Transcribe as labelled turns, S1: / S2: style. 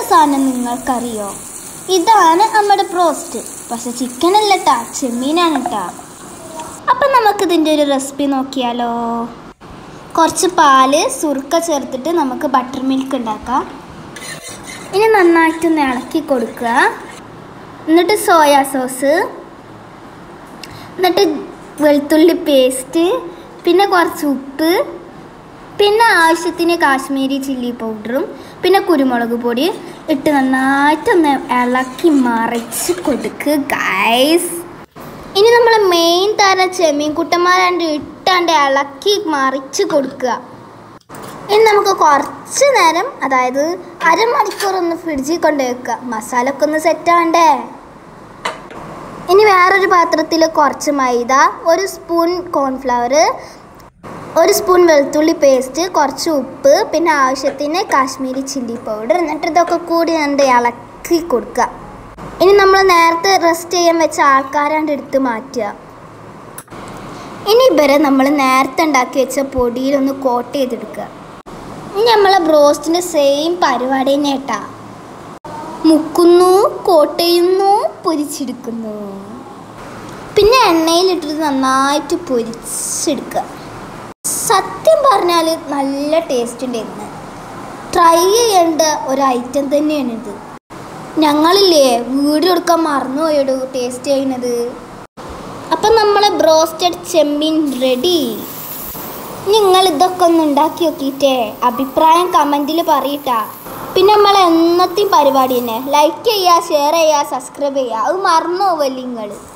S1: സാധനം നിങ്ങൾക്കറിയോ ഇതാണ് നമ്മുടെ ബ്രോസ്റ്റ് പക്ഷെ ചിക്കൻ അല്ല ട്ടാ ചെമ്മീനാണ് ട്ടാ അപ്പം നമുക്കിതിൻ്റെ ഒരു റെസിപ്പി നോക്കിയാലോ കുറച്ച് പാല് സുറുക്ക ചേർത്തിട്ട് നമുക്ക് ബട്ടർ മിൽക്ക് ഉണ്ടാക്കാം ഇനി നന്നായിട്ടൊന്ന് ഇളക്കി കൊടുക്കുക എന്നിട്ട് സോയാ സോസ് എന്നിട്ട് വെളുത്തുള്ളി പേസ്റ്റ് പിന്നെ കുറച്ച് ഉപ്പ് പിന്നെ ആവശ്യത്തിന് കാശ്മീരി ചില്ലി പൗഡറും പിന്നെ കുരുമുളക് പൊടി ഇട്ട് നന്നായിട്ടൊന്ന് ഇളക്കി മറിച്ച് കൊടുക്കുക ഗൈസ് ഇനി നമ്മൾ മെയിൻ താരം ചെമ്മീൻ കുട്ടന്മാരാണ്ട് ഇട്ടാണ്ട് ഇളക്കി മറിച്ച് കൊടുക്കുക ഇനി നമുക്ക് കുറച്ച് നേരം അതായത് അരമണിക്കൂർ ഒന്ന് ഫ്രിഡ്ജിൽ കൊണ്ട് വെക്കുക മസാല ഒക്കെ ഒന്ന് സെറ്റ് ആവണ്ടേ ഇനി വേറൊരു പാത്രത്തിൽ കുറച്ച് മൈദ ഒരു സ്പൂൺ കോൺഫ്ലവർ ഒരു സ്പൂൺ വെളുത്തുള്ളി പേസ്റ്റ് കുറച്ച് ഉപ്പ് പിന്നെ ആവശ്യത്തിന് കാശ്മീരി ചില്ലി പൗഡർ എന്നിട്ട് ഇതൊക്കെ കൂടി രണ്ട് ഇളക്കി കൊടുക്കുക ഇനി നമ്മൾ നേരത്തെ റെസ്റ്റ് ചെയ്യാൻ വെച്ച ആൾക്കാരാണ്ട് എടുത്ത് മാറ്റുക ഇനി ഇവരെ നമ്മൾ നേരത്തെ ഉണ്ടാക്കി വെച്ച പൊടിയിലൊന്ന് കോട്ട് ചെയ്തെടുക്കുക ഇനി നമ്മളെ ബ്രോസ്റ്റിൻ്റെ സെയിം പരിപാടി തന്നെ കേട്ടാ മുക്കുന്നു കോട്ട് ചെയ്യുന്നു പൊരിച്ചെടുക്കുന്നു പിന്നെ എണ്ണയിലിട്ടിട്ട് നന്നായിട്ട് പൊരിച്ചെടുക്കുക സത്യം പറഞ്ഞാൽ നല്ല ടേസ്റ്റ് ഉണ്ടായിരുന്നു ട്രൈ ചെയ്യേണ്ട ഒരു ഐറ്റം തന്നെയാണ് ഇത് ഞങ്ങളില്ലേ വീഡിയോ എടുക്കാൻ മറന്നുപോയടൂ ടേസ്റ്റ് ചെയ്യുന്നത് അപ്പം നമ്മളെ ബ്രോസ്റ്റഡ് ചെമ്മീൻ റെഡി നിങ്ങൾ ഇതൊക്കെ ഒന്ന് ഉണ്ടാക്കി നോക്കിയിട്ടേ അഭിപ്രായം കമൻറ്റിൽ പറയട്ടാ പിന്നെ നമ്മൾ എന്നത്തെയും പരിപാടി തന്നെ ലൈക്ക് ചെയ്യുക ഷെയർ ചെയ്യുക സബ്സ്ക്രൈബ് ചെയ്യുക അത് മറന്നു പോവല്ലേ നിങ്ങൾ